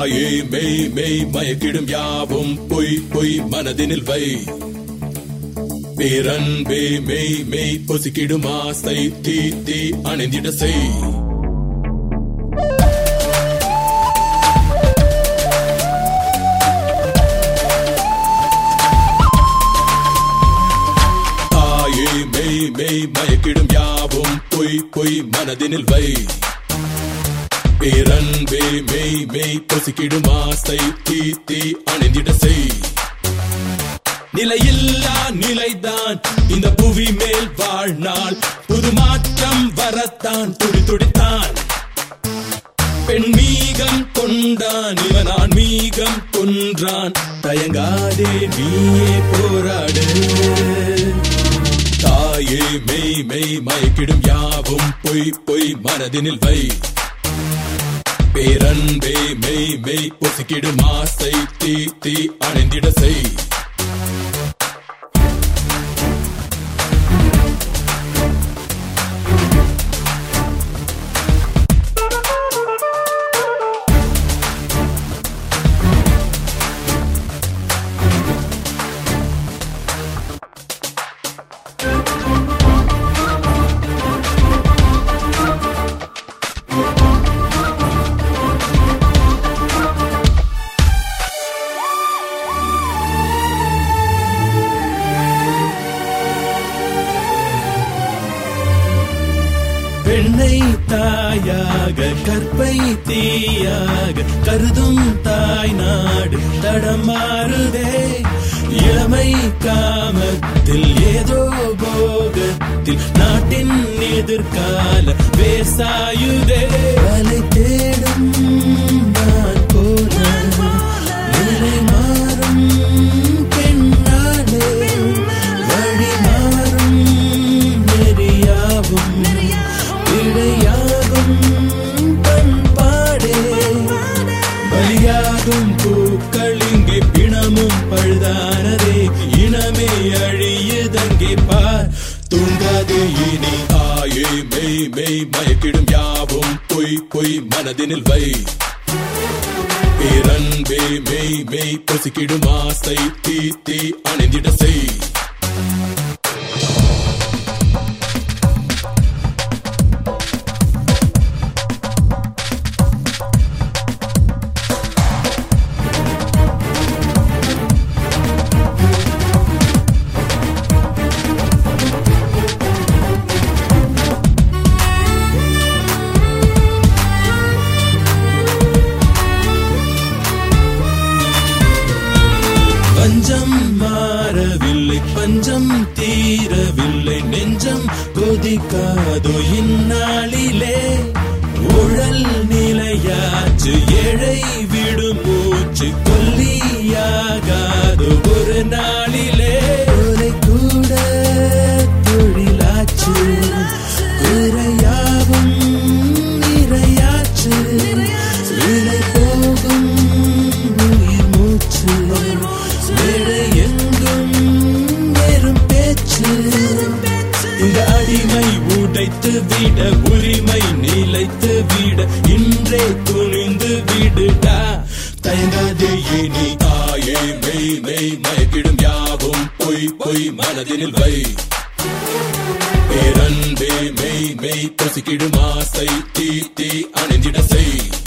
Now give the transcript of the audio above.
தாயே மெய் மெய் மயக்கிடும் யாவும் பொய் பொய் மனதினில் வை பேரன்பே மெய் மெய் பொசுக்கிடும் ஆசை தீ தீ அணைந்திட செய் தாயே மெய் மெய் மயக்கிடும் யாவும் பொய் பொய் மனதினில் வை பேரன்பே மெய் மெய் பொசுக்கிடும் ஆசை தீ தீ அணைந்திட செய் நிலையில்லா நிலைதான் இந்த புவி மேல் வாழ்நாள் புது மாற்றம் வரத்தான் துடி துடித்தான் பெண் மீகம் கொண்டான் இவன் ஆன்மீகம் கொன்றான் தயங்காதே நீயே போராடு தாயே மெய் மெய் மயக்கிடும் யாவும் பொய் பொய் மனதினில் வை பேரன்பே மெய் மெய் பொசுக்கிடும் ஆசை தீ தீ அணைந்திட செய் பெண்ணை தாயாக கற்பை தீயாக கருதும் தாய் நாடு தடமாறுதே இளமை காமத்தில் ஏதோ போகத்தில் நாட்டின் எதிர்கால பேசாயுதே வலை தேடும் நான் போல நிலை மாறும் பெண்ணாலே வழி மாறும் நெறியாவும் இடையாகும் பண்பாடே பலியாகும் பூக்கள் இங்கே பிணமும் பழுதானதே இனமே அழியுதங்கே பார் தூங்காதே இனி தாயே மெய் மெய் மயக்கிடும் யாவும் பொய் பொய் மனதினில் வை பேரன்பே மெய் மெய் பொசுக்கிடும் ஆசை தீ தீ அணைந்திட செய் பஞ்சம் மாறவில்லை பஞ்சம் தீரவில்லை நெஞ்சம் கொதிக்காதோ இந்நாளிலே உழல் நிலையாச்சு ஏழை விடும் மூச்சு கொல்லியாகாதோ ஒரு நாளிலே ஒரு கூட தொழிலாச்சு குறையாவும் நிறையாச்சு விலை போகும் உயிர் மூச்சு மேடை எங்கும் வெறும் பேச்சு இந்த அடிமை உடைத்து விட உரிமை நிலைத்து விட இன்றே துணிந்து விடுடா தயங்காதே இனி தாயே மெய் மெய் மயக்கிடும் யாவும் பொய் பொய் மனதினில் வை பேரன்பே மெய் மெய் பொசுக்கிடும் ஆசை தீ தீ அணைந்திட செய்